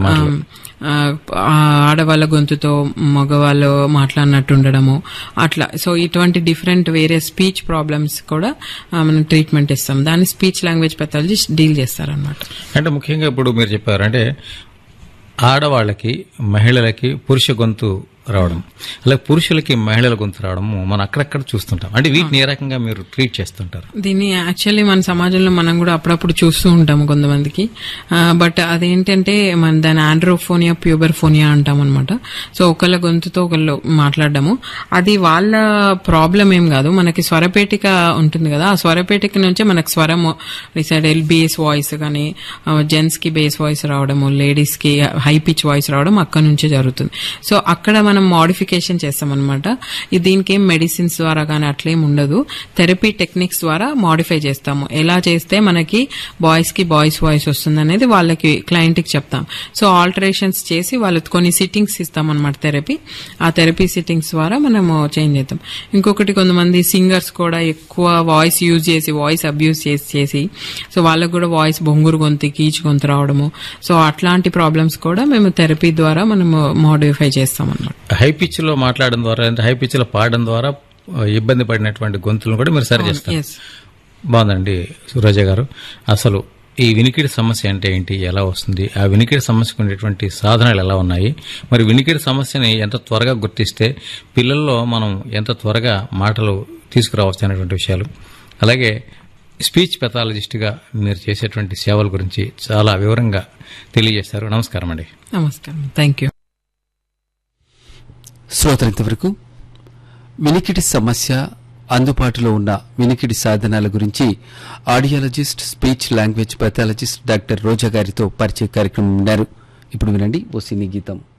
మాటలు. ఆ, ఆ, ఆడవాళ్ళ గొంతుతో మగవాళ్ళు మాట్లాడినట్టు ఉండడము అట్లా సో ఇటువంటి డిఫరెంట్ వేరే స్పీచ్ ప్రాబ్లమ్స్ కూడా ఆ, మనం ట్రీట్మెంట్ ఇస్తాం దాన్ని స్పీచ్ లాంగ్వేజ్ పెథాలజిస్ట్ డీల్ చేస్తారనమాట అంటే ముఖ్యంగా ఇప్పుడు మీరు చెప్పారు అంటే ఆడవాళ్ళకి మహిళలకి పురుష గొంతు రావడం అలాగే పురుషులకి మహిళల గొంతు రావడం మనం అక్కడక్కడ చూస్తుంటాం అంటే వీటిని ఏ రకంగా మీరు ట్రీట్ చేస్తుంటారు దీన్ని యాక్చువల్లీ మన సమాజంలో మనం కూడా అప్పుడప్పుడు చూస్తూ ఉంటాము కొంతమందికి బట్ అదేంటంటే మన దాని ఆండ్రోఫోనియా ప్యూబర్ఫోనియా అంటాం అనమాట సో ఒకళ్ళ గొంతుతో ఒకళ్ళు మాట్లాడడము అది వాళ్ళ ప్రాబ్లం ఏం కాదు మనకి స్వరపేటిక ఉంటుంది కదా ఆ స్వరపేటిక నుంచే మనకి స్వరము డిసైడ్ బేస్ వాయిస్ కానీ జెంట్స్ కి బేస్ వాయిస్ రావడము లేడీస్ కి హై పిచ్ వాయిస్ రావడం అక్కడ నుంచే జరుగుతుంది సో అక్కడ మనం మోడిఫికేషన్ చేస్తాం అనమాట దీనికి ఏం మెడిసిన్స్ ద్వారా కానీ అట్లేం ఉండదు థెరపీ టెక్నిక్స్ ద్వారా మోడిఫై చేస్తాము ఎలా చేస్తే మనకి బాయ్స్ కి బాయ్స్ వాయిస్ వస్తుంది అనేది వాళ్ళకి క్లయింట్ కి చెప్తాం సో ఆల్టరేషన్స్ చేసి వాళ్ళకి కొన్ని సిట్టింగ్స్ ఇస్తాం అనమాట థెరపీ ఆ థెరపీ సిట్టింగ్స్ ద్వారా మనము చేంజ్ చేద్దాం ఇంకొకటి కొంతమంది సింగర్స్ కూడా ఎక్కువ వాయిస్ యూజ్ చేసి వాయిస్ అబ్యూస్ చేసి చేసి సో వాళ్ళకు కూడా వాయిస్ బొంగురు గొంతు కీచు గొంతు రావడము సో అట్లాంటి ప్రాబ్లమ్స్ కూడా మేము థెరపీ ద్వారా మనము మోడిఫై చేస్తాం అన్నమాట హై పిచ్ లో మాట్లాడడం ద్వారా అంటే హై పిచ్ లో పాడడం ద్వారా ఆ, ఇబ్బంది పడినటువంటి గొంతులను కూడా మీరు సరి చేస్తారు ఎస్ బాగుందండి సురాజ గారు అసలు ఈ వినికిడి సమస్య అంటే ఏంటి ఎలా వస్తుంది ఆ వినికిడి సమస్యకు ఉండేటువంటి సాధనాలు ఎలా ఉన్నాయి మరి వినికిడి సమస్యని ఎంత త్వరగా గుర్తిస్తే పిల్లల్లో మనం ఎంత త్వరగా మాటలు తీసుకురావచ్చు అనేటువంటి విషయాలు అలాగే స్పీచ్ పెథాలజిస్ట్గా మీరు చేసేటువంటి సేవల గురించి చాలా వివరంగా తెలియజేశారు నమస్కారం అండి నమస్కారం థ్యాంక్ యూ శ్రోతలు ఇంతవరకు వినికిడి సమస్య అందుబాటులో ఉన్న వినికిడి సాధనాల గురించి audiologist speech language pathologist doctor Roja గారితో పరిచయ కార్యక్రమం ఉన్నారు ఇప్పుడు వినండి ఓ సినీ గీతం